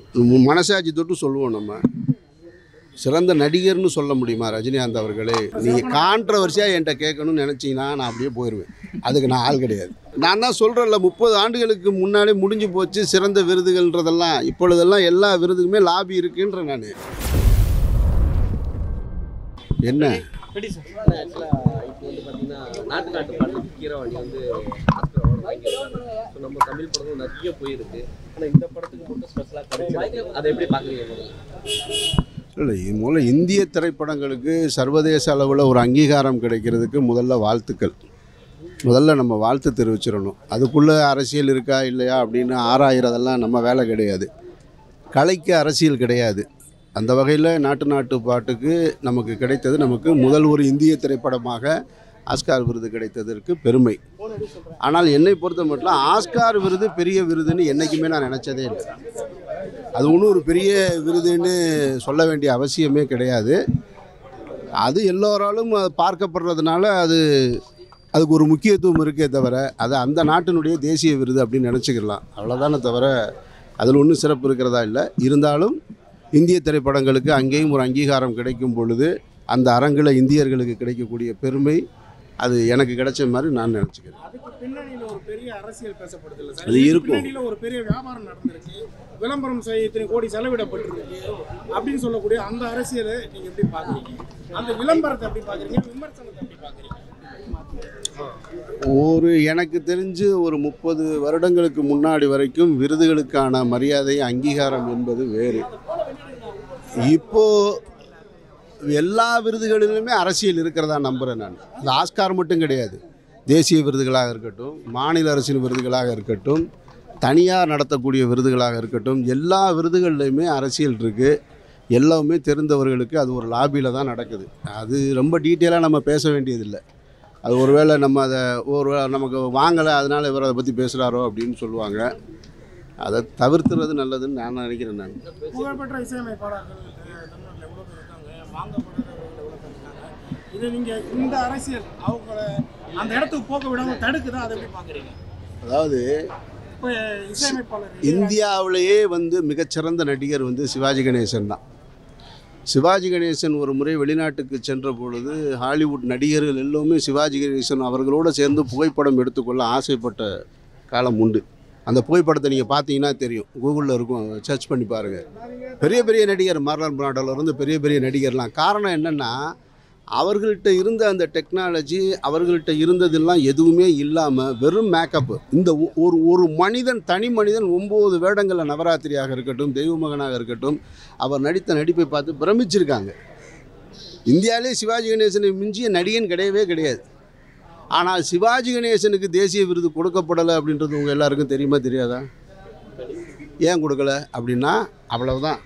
மு- மனசாட்சி தொட்டு சொல்லுவோம் நம்ம சிறந்த நடிகர்னு சொல்ல முடியுமா ரஜினிகாந்த் அவர்களே நீங்கள் கான்ட்ரவர்சியாக என்கிட்ட கேட்கணும்னு நினச்சிங்கன்னா நான் அப்படியே போயிடுவேன் அதுக்கு நான் ஆள் கிடையாது நான் தான் சொல்கிறேன்ல முப்பது ஆண்டுகளுக்கு முன்னாடி முடிஞ்சு போச்சு சிறந்த விருதுகள்ன்றதெல்லாம் இப்பொழுதெல்லாம் எல்லா விருதுக்குமே லாபி இருக்குன்ற நான் என்ன ஆக்சுவலாக இப்போ வந்து பார்த்தீங்கன்னா நாட்டு நாட்டு பாட்டுக்கு கீரவாணி வந்து ஆஸ்கர் award வாங்கியிருக்காங்க. So, நம்ம தமிழ் படமும் நிறைய போயிருக்கு ஆனால் இந்த படத்துக்கு மட்டும் ஸ்பெஷலாக கிடைச்சிருக்கு அதை எப்படி பார்க்குறீங்க முதல்ல இல்லை இது முதல்ல இந்திய திரைப்படங்களுக்கு சர்வதேச அளவில் ஒரு அங்கீகாரம் கிடைக்கிறதுக்கு முதல்ல வாழ்த்துக்கள் முதல்ல நம்ம வாழ்த்து தெரிவிச்சிடணும் அதுக்குள்ளே அரசியல் இருக்கா இல்லையா அப்படின்னு ஆராயிறதெல்லாம் நம்ம வேலை கிடையாது கலைக்கு அரசியல் கிடையாது அந்த வகையில் நாட்டு நாட்டு பாட்டுக்கு நமக்கு கிடைத்தது நமக்கு முதல் ஒரு இந்திய திரைப்படமாக ஆஸ்கார் விருது கிடைத்ததற்கு பெருமை ஆனால் என்னை பொறுத்த மட்டும் ஆஸ்கார் விருது பெரிய விருதுன்னு என்றைக்குமே நான் நினச்சதே இல்லை அது ஒன்றும் ஒரு பெரிய விருதுன்னு சொல்ல வேண்டிய அவசியமே கிடையாது அது எல்லோராலும் அது பார்க்கப்படுறதுனால அது அதுக்கு ஒரு முக்கியத்துவம் இருக்கே தவிர அது அந்த நாட்டினுடைய தேசிய விருது அப்படின்னு நினச்சிக்கலாம் அவ்வளோதானே தவிர அதில் ஒன்றும் சிறப்பு இருக்கிறதா இல்லை இருந்தாலும் இந்திய திரைப்படங்களுக்கு அங்கேயும் ஒரு அங்கீகாரம் கிடைக்கும் பொழுது அந்த அரங்கில் இந்தியர்களுக்கு கிடைக்கக்கூடிய பெருமை அது எனக்கு கிடைச்ச மாதிரி நான் நினச்சிக்கிறேன் அதுக்கு பின்னணியில ஒரு பெரிய அரசியல் பேசப்படுது இல்ல சார் அது இதுக்கு இருக்கும். பின்னணியில ஒரு பெரிய வியாபாரம் நடந்திருக்கு விளம்பரம் செய்ய இத்தனை கோடி செலவிடப்பட்டிருக்கு அப்படின்னு சொல்லக்கூடிய அந்த அரசியலை நீங்க எப்படி பாக்குறீங்க அந்த விளம்பரத்தை எப்படி பாக்குறீங்க விமர்சனத்தை எப்படி பாக்குறீங்க ஒரு எனக்கு தெரிஞ்சு ஒரு முப்பது வருடங்களுக்கு முன்னாடி வரைக்கும் விருதுகளுக்கான மரியாதை அங்கீகாரம் என்பது வேறு இப்போ எல்லா விருதுகளிலுமே அரசியல் இருக்கிறதா நம்புகிறேன் நான் அது ஆஸ்கார் மட்டும் கிடையாது தேசிய விருதுகளாக இருக்கட்டும் மாநில அரசின் விருதுகளாக இருக்கட்டும் தனியார் நடத்தக்கூடிய விருதுகளாக இருக்கட்டும் எல்லா விருதுகள்லையுமே அரசியல் இருக்குது எல்லாமே தெரிந்தவர்களுக்கு அது ஒரு லாபியில் தான் நடக்குது அது ரொம்ப டீட்டெயிலாக நம்ம பேச வேண்டியதில்லை அது ஒருவேளை நம்ம அதை ஒரு நமக்கு வாங்கலை அதனால் இவர் அதை பற்றி பேசுகிறாரோ அப்படின்னு சொல்லுவாங்க அதை தவிர்த்துறது நல்லதுன்னு நான் நினைக்கிறேன் நான் புகழ்பெற்ற இசையமைப்பாளர்கள் அஹ், தமிழ்நாட்டுல எவ்வளவு பேர் இருக்காங்க வாங்கப்படாதவர்கள் எவ்வளவு பேர் இருக்காங்க இது நீங்க இந்த அரசியல் அவங்கள அந்த இடத்துக்கு போக விடாம தடுக்குதா அதை எப்படி பாக்குறீங்க அதாவது இப்போ இசையமைப்பாளர் இந்தியாவிலேயே வந்து மிகச்சிறந்த நடிகர் வந்து சிவாஜி கணேசன் தான் சிவாஜி கணேசன் ஒரு முறை வெளிநாட்டுக்கு சென்ற பொழுது ஹாலிவுட் நடிகர்கள் எல்லோருமே சிவாஜி கணேசன் அவர்களோடு சேர்ந்து புகைப்படம் எடுத்துக்கொள்ள ஆசைப்பட்ட காலம் உண்டு அந்த புகைப்படத்தை நீங்கள் பார்த்தீங்கன்னா தெரியும் கூகுளில் இருக்கும் சர்ச் பண்ணி பாருங்கள் பெரிய பெரிய நடிகர் மார்லன் பிராண்டோல இருந்து பெரிய பெரிய நடிகர்லாம் காரணம் என்னென்னா அவர்கள்ட்ட இருந்த அந்த டெக்னாலஜி அவர்கள்ட்ட இருந்ததெல்லாம் எதுவுமே இல்லாமல் வெறும் மேக்கப்பு இந்த ஒ- ஒரு ஒரு மனிதன் தனி மனிதன் ஒம்பது வேடங்களில் நவராத்திரியாக இருக்கட்டும் தெய்வமகனாக இருக்கட்டும் அவர் நடித்த நடிப்பை பார்த்து பிரமிச்சிருக்காங்க இந்தியாவிலே சிவாஜி கணேசனை மிஞ்சிய நடிகன் கிடையவே கிடையாது ஆனால் சிவாஜி கணேசனுக்கு தேசிய விருது கொடுக்கப்படலை அப்படின்றது உங்கள் எல்லாருக்கும் தெரியுமா தெரியாதா ஏன் கொடுக்கல அப்படின்னா அவ்வளவுதான்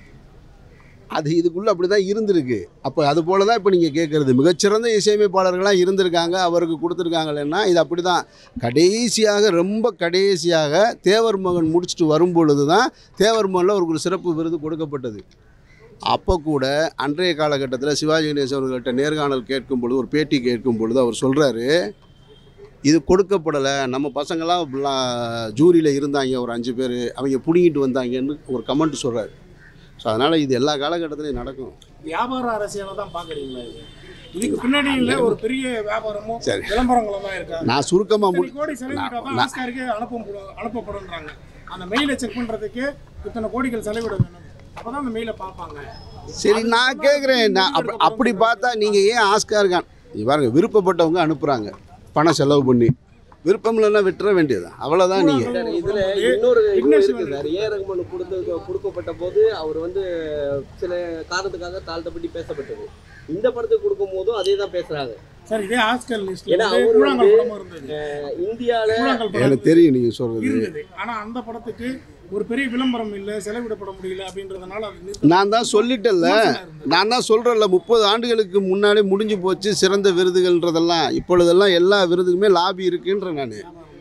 அது இதுக்குள்ளே அப்படி தான் இருந்திருக்கு அப்போ அது போல தான் இப்போ நீங்கள் கேட்குறது மிகச்சிறந்த இசையமைப்பாளர்களாக இருந்திருக்காங்க அவருக்கு கொடுத்துருக்காங்களேன்னா இது அப்படி தான் கடைசியாக ரொம்ப கடைசியாக தேவர் மகன் முடிச்சுட்டு வரும் பொழுது தான் தேவர் மகனில் அவருக்கு ஒரு சிறப்பு விருது கொடுக்கப்பட்டது அப்போ கூட அன்றைய காலகட்டத்தில் சிவாஜி கணேசன் அவர்கள்ட்ட நேர்காணல் கேட்கும் பொழுது ஒரு பேட்டி கேட்கும் பொழுது அவர் சொல்கிறாரு இது கொடுக்கப்படலை நம்ம பசங்களாம் ஜூரியில் இருந்தாங்க ஒரு அஞ்சு பேர் அவங்க பிடுங்கிட்டு வந்தாங்கன்னு ஒரு கமெண்ட் சொல்கிறாரு ஸோ அதனால் இது எல்லா காலகட்டத்திலையும் நடக்கும் வியாபார அரசியலை தான் பாக்குறீங்களா இது இதுக்கு பின்னணியில ஒரு பெரிய வியாபாரமும் சரி. விளம்பரங்களும் தான் இருக்கா நான் சுருக்கமாக இத்தனை முடி கோடி செலவிட்டா தான் நான்- ஆஸ்காருக்கு அனுப்ப அனுப்பப்படுன்றாங்க அந்த மெயிலை செக் பண்றதுக்கு இத்தனை கோடிகள் செலவிட வேணும் அப்பதான் அந்த மெயிலை பார்ப்பாங்க சரி நான் கேட்குறேன் நான் அப் அப்படி பார்த்தா நீங்கள் ஏன் ஆஸ்கார் நீ பாருங்க விருப்பப்பட்டவங்க அனுப்புகிறாங்க பணம் செலவு பண்ணி விருப்பம் இல்லைன்னா விட்டுற வேண்டியதுதான் அவ்வளோதான் நீங்கள் சார் இதுல இன்னொரு இன்னும் இருக்கு சார் ஏ ரகுமான் கொடுத்து கொடுக்கப்பட்ட போது அவர் வந்து சில காரணத்துக்காக தாழ்த்தப்பட்டு பேசப்பட்டது இந்த படத்துக்கு கொடுக்கும் போதும் அதே தான் பேசுறாங்க சார் இதே ஆஸ்கர் லிஸ்ட்ல ஏன்னா வந்து அவரு கூழாங்கல் வந்து- படமும் இருந்தது இந்தியால கூழாங்கல் படம் எனக்கு தெரியும் நீங்கள் சொல்கிறது இருந்தது ஆனா அந்த படத்துக்கு ஒரு பெரிய விளம்பரம் இல்ல செலவிடப்பட முடியல அப்படின்றதுனால அது நிறுத்த- நான் தான் சொல்லிட்டேன்ல நான் தான் சொல்கிறேன்ல முப்பது ஆண்டுகளுக்கு முன்னாடி முடிஞ்சு போச்சு சிறந்த விருதுகள்ன்றதெல்லாம் இப்பொழுதெல்லாம் எல்லா விருதுக்குமே லாபி இருக்குன்றேன் நான்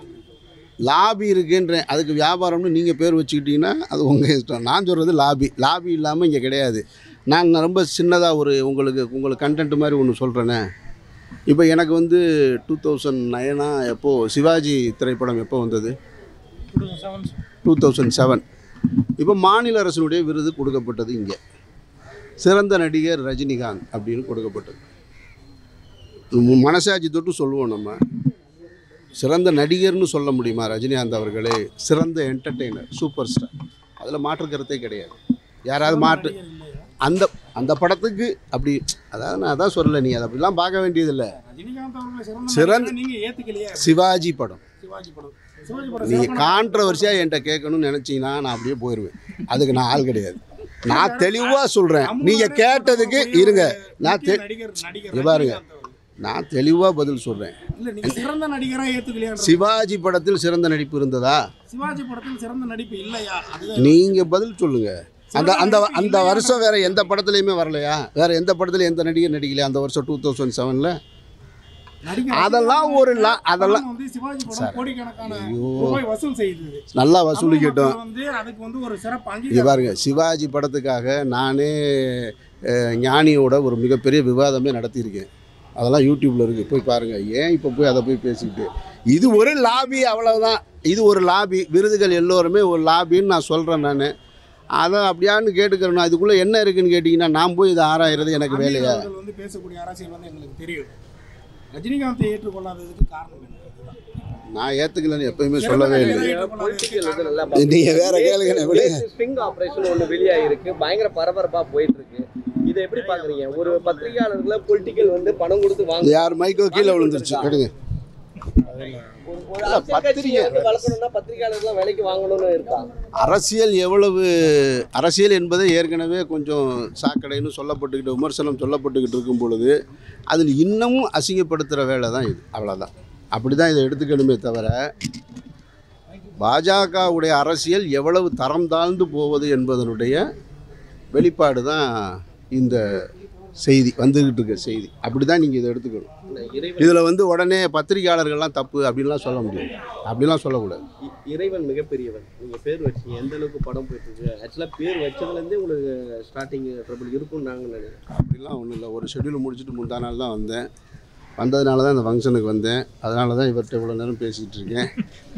லாபி இருக்குன்றேன் அதுக்கு வியாபாரம்னு நீங்கள் பேர் வச்சுக்கிட்டீங்கன்னா அது உங்கள் இஷ்டம் நான் சொல்கிறது லாபி லாபி இல்லாமல் இங்கே கிடையாது நான் ரொம்ப சின்னதாக ஒரு உங்களுக்கு உங்களுக்கு கண்டென்ட் மாதிரி ஒன்று சொல்கிறேனே இப்போ எனக்கு வந்து டூ தௌசண்ட் நைனா எப்போது சிவாஜி திரைப்படம் எப்போ வந்தது டூ தௌசண்ட் செவன் இப்போ மாநில அரசினுடைய விருது கொடுக்கப்பட்டது இங்கே சிறந்த நடிகர் ரஜினிகாந்த் அப்படின்னு கொடுக்கப்பட்டது மு- மனசாட்சி தொட்டு சொல்லுவோம் நம்ம சிறந்த நடிகர்னு சொல்ல முடியுமா ரஜினிகாந்த் அவர்களே சிறந்த என்டர்டெய்னர் சூப்பர் ஸ்டார் அதில் மாற்று கருத்தே கிடையாது யாராவது மாற்று நடிகர் இல்லையா? அந்த அந்த படத்துக்கு அப்படி அதாவது நான் அதான் சொல்லலை நீ அதை அப்படிலாம் பார்க்க வேண்டியதில்லை ரஜினிகாந்த் அவர்களை சிறந்த சிறந்த- நடிகர்னு நீங்க ஏத்துக்கலையா சிவாஜி படம் சிவாஜி படம் சிவாஜி படம் நீங்கள் சிறப்பான- கான்ட்ரவர்சியாக என்கிட்ட கேட்கணும்னு நினச்சிங்கன்னா நான் அப்படியே போயிடுவேன் அதுக்கு நான் ஆள் கிடையாது நான் தெளிவாக சொல்கிறேன் நீங்கள் கேட்டதுக்கு இருங்க நான் தெ முக்கிய நடிகர் நடிகர் இங்க பாருங்க. ரஜினிகாந்த் அவர்கள். நான் தெளிவாக பதில் சொல்கிறேன் இல்ல நீங்க சிறந்த நடிகரா ஏத்துக்கலையா சிவாஜி படத்தில் சிறந்த நடிப்பு இருந்ததா சிவாஜி படத்தில் சிறந்த நடிப்பு இல்லையா அதுதான் நீங்கள் பதில் சொல்லுங்கள் அந்த அந்த அந்த வருஷம் வேற எந்த படத்துலையுமே வரலையா வேற எந்த படத்துலையும் எந்த நடிகர் நடிக்கலையா அந்த வருஷம் டூ தௌசண்ட் செவனில் நடிகர் அதெல்லாம் ஒரு லா- அதெல்லாம் படம் வந்து சிவாஜி படம் சார். கோடிக்கணக்கான ஐயோ. ரூபாய் வசூல் செய்தது நல்லா வசூலிக்கட்டும் தமிழ் மக்கள் வந்து அதுக்கு வந்து ஒரு சிறப்பு இங்கே அங்கீகாரம் பாருங்க சிவாஜி படத்துக்காக நானே அஹ், ஞானியோட ஒரு மிகப்பெரிய விவாதமே நடத்தியிருக்கேன் அதெல்லாம் யூடியூப்ல இருக்கு போய் பாருங்க ஏன் இப்போ போய் அதை போய் பேசிக்கிட்டு இது ஒரு லாபி அவ்வளவுதான் இது ஒரு லாபி விருதுகள் எல்லோருமே ஒரு லாபின்னு நான் சொல்கிறேன் நான் அதை அப்படியான்னு கேட்டுக்கிறேன் இதுக்குள்ளே என்ன இருக்குன்னு கேட்டிங்கன்னா நான் போய் இதை ஆராயிறது எனக்கு வேலையா அவர்கள் வந்து பேசக்கூடிய அரசியல் வந்து எங்களுக்கு தெரியும் ரஜினிகாந்தை ஏற்றுக்கொள்ளாததுக்கு காரணம் என்ன இதுதான். நான் ஏற்றுக்கலன்னு எப்பயுமே சொல்லவே இல்லை பொலிட்டிக்கல் வந்து நல்லா நீங்க வேற கேளுங்க, நான் விடுங்க. ஸ்ட்ரிங் ஆபரேஷன் ஒன்று வெளியாயிருக்கு பயங்கர பரபரப்பா போயிட்டு இருக்கு இதை எப்படி பாக்குறீங்க ஒரு பத்திரிகையாளர்களை பொலிட்டிக்கல் வந்து பணம் கொடுத்து இது வாங்க யார் மைக்கோ கீழே விழுந்துருச்சு கேளுங்க ஒரு- ஒரு அரசியல் கட்சியை வந்து வளர்க்கணும்னா பத்திரிகையாளர்கள் வேலைக்கு வாங்கணும்னு இருக்கா அரசியல் எவ்வளவு அரசியல் என்பதை ஏற்கனவே கொஞ்சம் சாக்கடைன்னு சொல்லப்பட்டுக்கிட்டு விமர்சனம் சொல்லப்பட்டுக்கிட்டு இருக்கும் பொழுது அதில் இன்னமும் அசிங்கப்படுத்துகிற வேலை தான் இது அவ்வளோதான் அப்படி தான் இதை எடுத்துக்கணுமே தவிர பாஜகவுடைய அரசியல் எவ்வளவு தரம் தாழ்ந்து போவது என்பதனுடைய வெளிப்பாடு தான் இந்த செய்தி வந்துக்கிட்டு இருக்க செய்தி அப்படி தான் நீங்கள் இதை எடுத்துக்கணும் இறைவன் இதில் வந்து உடனே பத்திரிகையாளர்கள்லாம் தப்பு அப்படின்லாம் சொல்ல முடியாது அப்படிலாம் சொல்லக்கூடாது இ- இறைவன் மிகப்பெரியவன் நீங்க பேர் வச்சீங்க எந்த அளவுக்கு படம் போயிட்டு இருக்கு ஆக்சுவலா பேர் வச்சதுல இருந்தே உங்களுக்கு ஸ்டார்டிங் ட்ரபிள் இருக்கும்னு நாங்க நினைக்கிறேன் அப்படிலாம் ஒன்றும் இல்லை ஒரு ஷெட்யூல் முடிச்சுட்டு முந்தா நாள் தான் வந்தேன் வந்ததுனால தான் இந்த ஃபங்க்ஷனுக்கு வந்தேன் அதனால தான் இவர்கிட்ட இவ்வளோ நேரம் பேசிகிட்டு இருக்கேன்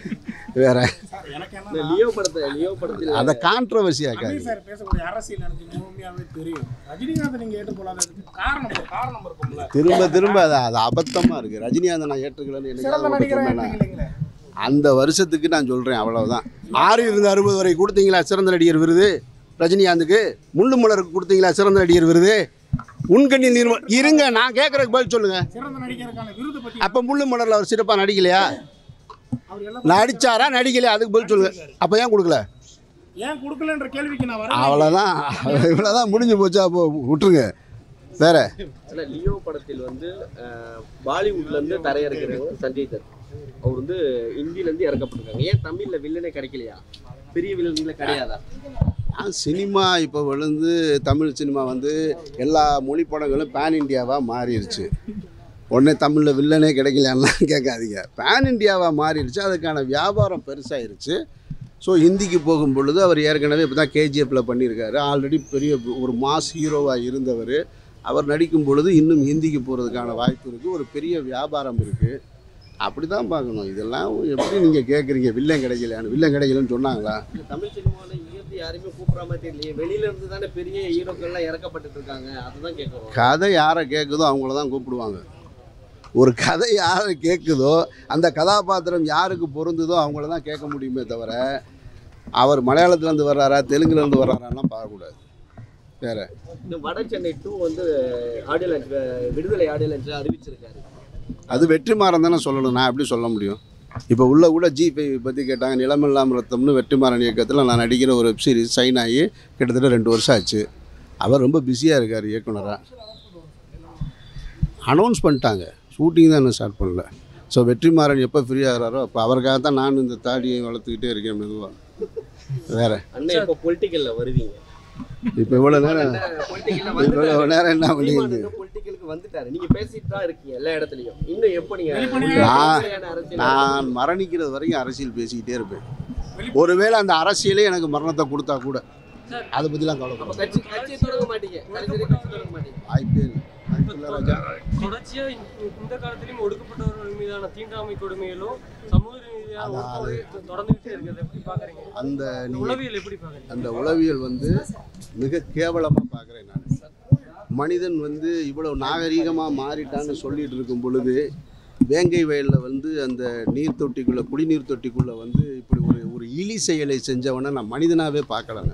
வேற சார் எனக்கு இந்த என்ன லியோ படத்தை லியோ படத்தில் அதை கான்ட்ரவர்சியாக்காது அமீர் சார் பேசக்கூடிய அரசியல் எனக்கு முழுமையாவே தெரியும் ரஜினிகாந்த் நீங்க ஏற்றுக்கொள்ளாததுக்கு காரணம் ஒரு காரணம் இருக்கும்ல திரும்ப திரும்ப அது அது அபத்தமாக இருக்குது ரஜினிகாந்த் நான் ஏற்றுக்கலன்னு சிறந்த எனக்கு நடிகரா சொன்னேன் ஏற்றுக்கலைங்களே அந்த வருஷத்துக்கு நான் சொல்கிறேன் அவ்வளவுதான் ஆறு இருந்து அறுபது வரை கொடுத்தீங்களா சிறந்த நடிகர் விருது ரஜினிகாந்துக்கு முள்ளு மலருக்கு கொடுத்தீங்களா சிறந்த நடிகர் விருது உண்கண்ணி நிறுவ இருங்க நான் கேட்குறதுக்கு பதில் சொல்லுங்கள் சிறந்த நடிகருக்கான விருது பத்தி அப்போ முள்ளு மலரில் அவர் சிறப்பாக நடிக்கலையா அவர் எல்லாம் நடிச்சாரா நடிக்கலையா அதுக்கு பதில் சொல்லுங்க அப்போ ஏன் கொடுக்கல ஏன் கொடுக்கலன்ற கேள்விக்கு நான் வரேன் அவ்வளோதான் இவ்வளோதான் முடிஞ்சு போச்சா அப்போ விட்டுருங்க வேற ஆனா லியோ படத்தில் வந்து அஹ், பாலிவுட்ல இருந்து தரையிறக்கிறவங்க சஞ்சய் தத் அவர் வந்து இந்தியில இருந்து இறக்கப்பட்டிருக்காங்க ஏன் தமிழ்ல வில்லனே கிடைக்கலையா பெரிய வில்லன்களே கிடையாதா ஆ, சினிமா இப்போ விழுந்து தமிழ் சினிமா வந்து எல்லா மொழி படங்களும் பேன் இண்டியாவாக மாறிடுச்சு உடனே தமிழில் வில்லனே கிடைக்கலன்னா கேட்காதீங்க பேன் இண்டியாவாக மாறிடுச்சு அதுக்கான வியாபாரம் பெருசாயிருச்சு ஸோ ஹிந்திக்கு போகும் பொழுது அவர் ஏற்கனவே இப்போ தான் கேஜிஎஃப்பில் பண்ணியிருக்காரு ஆல்ரெடி பெரிய ஒரு மாஸ் ஹீரோவாக இருந்தவர் அவர் நடிக்கும் பொழுது இன்னும் ஹிந்திக்கு போகிறதுக்கான வாய்ப்பு இருக்குது ஒரு பெரிய வியாபாரம் இருக்குது அப்படி தான் பார்க்கணும் இதெல்லாம் எப்படி நீங்கள் கேட்குறீங்க வில்லன் கிடைக்கலையான்னு வில்லன் கிடைக்கலன்னு சொன்னாங்களா இந்த தமிழ் சினிமாவில் இருந்து யாருமே கூப்பிட்ற மாதிரி தெரியலையே வெளியில இருந்து தானே பெரிய ஹீரோக்கள்லாம் இறக்கப்பட்டுட்டு இருக்காங்க அதுதான் கேட்குறோம் கதை யாரை கேட்குதோ அவங்கள தான் கூப்பிடுவாங்க ஒரு கதை யாரை கேட்குதோ அந்த கதாபாத்திரம் யாருக்கு பொருந்துதோ அவங்கள தான் கேட்க முடியுமே தவிர அவர் மலையாளத்துலேருந்து வர்றாரா தெலுங்குலேருந்து வர்றாராலாம் பார்க்கக்கூடாது வேற இந்த வட சென்னை டூ வந்து audio launch Viduthalai audio launch அறிவிச்சிருக்காரு அது வெற்றிமாறன் தானே சொல்லணும் நான் எப்படி சொல்ல முடியும் இப்போ உள்ள கூட ஜிபே பற்றி கேட்டாங்க நிலமெல்லாம் ரத்தம்னு வெற்றிமாறன் இயக்கத்தில் நான் நடிக்கிற ஒரு வெப் சீரிஸ் சைன் ஆகி கிட்டத்தட்ட ரெண்டு வருஷம் ஆச்சு அவர் ரொம்ப பிஸியாக இருக்கார் இயக்குனராக அனௌன்ஸ் பண்ணிட்டாங்க ஷூட்டிங் தான் இன்னும் ஸ்டார்ட் பண்ணல ஸோ வெற்றிமாறன் எப்போ ஃப்ரீ ஆகிறாரோ அப்போ அவருக்காக தான் நான் இந்த தாடியை வளர்த்துக்கிட்டே இருக்கேன் மெதுவாக வேற அண்ணன் இப்போ பொலிட்டிக்கல்ல வருவீங்க இப்போ இவ்வளோ நேரம் பொலிட்டிக்கல்ல இவ்வளோ நேரம் என்ன பண்ணிக்கிட்டு பொலிட்டிக்கலுக்கு வந்துட்டாரு நீங்க பேசிட்டு தான் இருக்கீங்க எல்லா இடத்துலயும் இன்னும் எப்போ நீங்க நான் வெளிப்படையான அரசியல் நான் மரணிக்கிறது வரைக்கும் அரசியல் பேசிக்கிட்டே இருப்பேன் ஒருவேளை அந்த அரசியலே எனக்கு மரணத்தை கொடுத்தா கூட அதை பற்றிலாம் அப்ப கவலைப்பட கட்சி கட்சி தொடங்க மாட்டீங்க கட்சி கட்சி தொடங்க மாட்டீங்க வாய்ப்பே இல்லை அதுக்குள்ள ராஜா தொடர்ச்சியா இந்த- இந்த காலத்திலும் ஒடுக்கப்பட்டவர்கள் மீதான தீண்டாமை கொடுமைகளும் சமூக ரீதியான ஒடுக்குமுறை தொடர்ந்துகிட்டே இருக்கு அதை எப்படி பாக்குறீங்க அந்த இந்த நீ உளவியல் எப்படி பாக்குறீங்க அந்த உளவியல் வந்து மிக கேவலமாக பார்க்குறேன் நான் மனிதன் வந்து இவ்வளவு நாகரீகமாக மாறிட்டான்னு சொல்லிட்டு இருக்கும் பொழுது வேங்கை வயலில் வந்து அந்த நீர் தொட்டிக்குள்ளே குடிநீர் தொட்டிக்குள்ளே வந்து இப்படி ஒரு ஒரு இழி செயலை செஞ்சவனை நான் மனிதனாகவே பார்க்கலங்க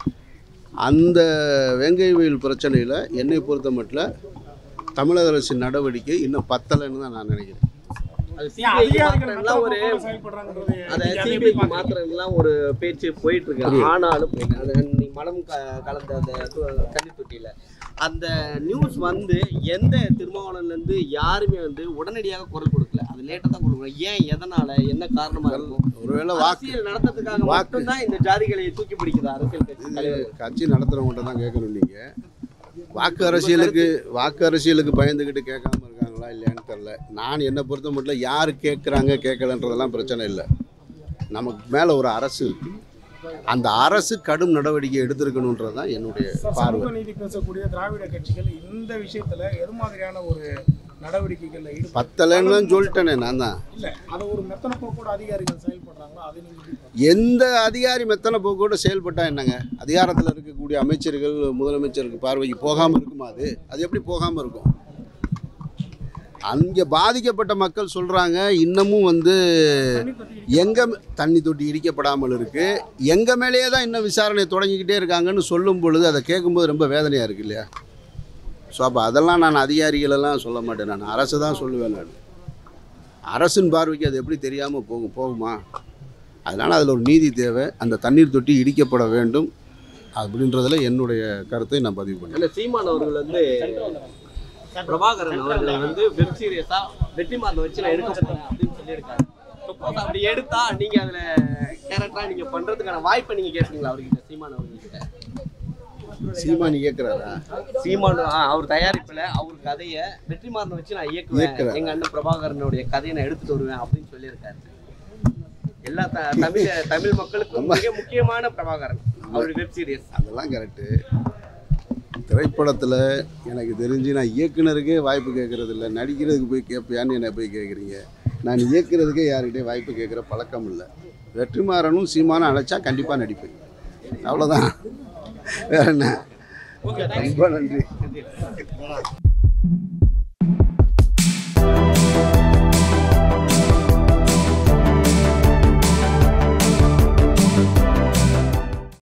அந்த வேங்கை வயல் பிரச்சனையில் என்னை பொறுத்த மட்டும் தமிழக அரசின் நடவடிக்கை இன்னும் பத்தலைன்னு தான் நான் நினைக்கிறேன் அது ஏன் சிபிஐ அதிகாரிகள் மாத்திரம்லாம் ஒரு மெத்தன போக்கோட செயல்படுறாங்கன்றது அத நீங்க அதை எப்படி சிபிஐ பார்க்கறீங்க? மாத்திரம்லாம் ஒரு பேச்சு போயிட்டு இருக்கு ஆனாலும் அந்த நீ மலம் க- கலந்த அந்த து- தண்ணி தொட்டியில அந்த நியூஸ் வந்து எந்த திருமாவளவன்ல இருந்து யாருமே வந்து உடனடியாக குரல் கொடுக்கல அது லேட்டா தான் கொடுக்கணும் ஏன் எதனால என்ன காரணமா இருக்கும் ஒருவேளை வாக்கு அரசியல் நடத்துறதுக்காக வாக்கு- மட்டும்தான் இந்த ஜாதிகளை தூக்கி பிடிக்குது அரசியல் கட்சி தலைவர் கட்சி நடத்துகிறவங்கள்ட்ட தான் கேட்கணும் நீங்கள் வாக்கு அரசியலுக்கு வாக்கு அரசியலுக்கு பயந்துக்கிட்டு கேட்காம இருக்காங்களா இல்லையான்னு தெரில நான் என்னை பொறுத்த மட்டும் யார் கேட்குறாங்க கேட்கலன்றதெல்லாம் பிரச்சனை இல்லை நமக்கு மேலே ஒரு அரசு இருக்கு அந்த அரசு கடும் நடவடிக்கை எடுத்திருக்கணுன்றது தான் என்னுடைய சார், பார்வை சமூக நீதி பேசக்கூடிய திராவிட கட்சிகள் இந்த விஷயத்துல எது மாதிரியான ஒரு நடவடிக்கைகள்ல ஈடுபட்டு பத்தலைன்னு தான் சொல்லிட்டேனே நான் தான் இல்ல அதை ஒரு மெத்தன போக்கோட அதிகாரிகள் செயல்படுறாங்களோ அதை நீங்க எப்படி பார்க்கறீங்க? எந்த அதிகாரி மெத்தனை போக்கோடு செயல்பட்டா என்னங்க அதிகாரத்தில் இருக்கக்கூடிய அமைச்சர்கள் முதலமைச்சருக்கு பார்வைக்கு போகாமல் இருக்குமா அது அது எப்படி போகாமல் இருக்கும் அங்கே பாதிக்கப்பட்ட மக்கள் சொல்கிறாங்க இன்னமும் வந்து தண்ணி தொட்டி இடிக்க- எங்க தண்ணி தொட்டி இடிக்கப்படாமல் இருக்கு எங்க மேலேயே தான் இன்னும் விசாரணை தொடங்கிக்கிட்டே இருக்காங்கன்னு சொல்லும் பொழுது அதை கேட்கும்போது ரொம்ப வேதனையா இருக்கு இல்லையா ஸோ அப்போ அதெல்லாம் நான் அதிகாரிகளெல்லாம் சொல்ல மாட்டேன் நான் அரசு தான் சொல்லுவேன் நான் அரசின் பார்வைக்கு அது எப்படி தெரியாமல் போகும் போகுமா அதனால் அதில் ஒரு நீதி தேவை அந்த தண்ணீர் தொட்டி இடிக்கப்பட வேண்டும் அப்படின்றதுல என்னுடைய கருத்தை நான் பதிவு பண்ணேன் அந்த சீமான் அவர்கள் வந்து பிரபாகரன் அவர்களை வந்து வெப் சீரியஸா வெற்றிமாறன் வச்சு நான் எடுக்க போறேன் அப்படின்னு சொல்லியிருக்காரு சப்போஸ் அப்படி எடுத்தா நீங்க அதுல கேரக்டரா நீங்க பண்றதுக்கான வாய்ப்பை நீங்க கேட்பீங்களா அவர்கிட்ட சீமான் அவர்கிட்ட சீமானி இயக்குறாரா சீமான் ஆ, அவர் தயாரிப்புல அவர் கதையை வெற்றிமாறனை வச்சு நான் இயக்குவேன் இயக்குறார். எங்க அண்ணன் பிரபாகரனுடைய கதையை நான் எடுத்துட்டு வருவேன் அப்படின்னு சொல்லியிருக்காரு எல்லா த- தமிழ் தமிழ் மக்களுக்கும் மிக முக்கியமான பிரபாகரன் அவருடைய வெப் சீரிஸ் அதெல்லாம் கரெக்டு திரைப்படத்தில் எனக்கு தெரிஞ்சு நான் இயக்குனருக்கே வாய்ப்பு கேட்கறது இல்லை நடிக்கிறதுக்கு போய் கேட்பியான்னு என்னை போய் கேட்குறீங்க நான் இயக்குறதுக்கே யார்கிட்டயும் வாய்ப்பு கேட்குற பழக்கம் இல்லை வெற்றிமாறனும் சீமானும் அழைச்சா கண்டிப்பாக நடிப்பேன் அவ்வளோதான் வேற என்ன ரொம்ப நன்றி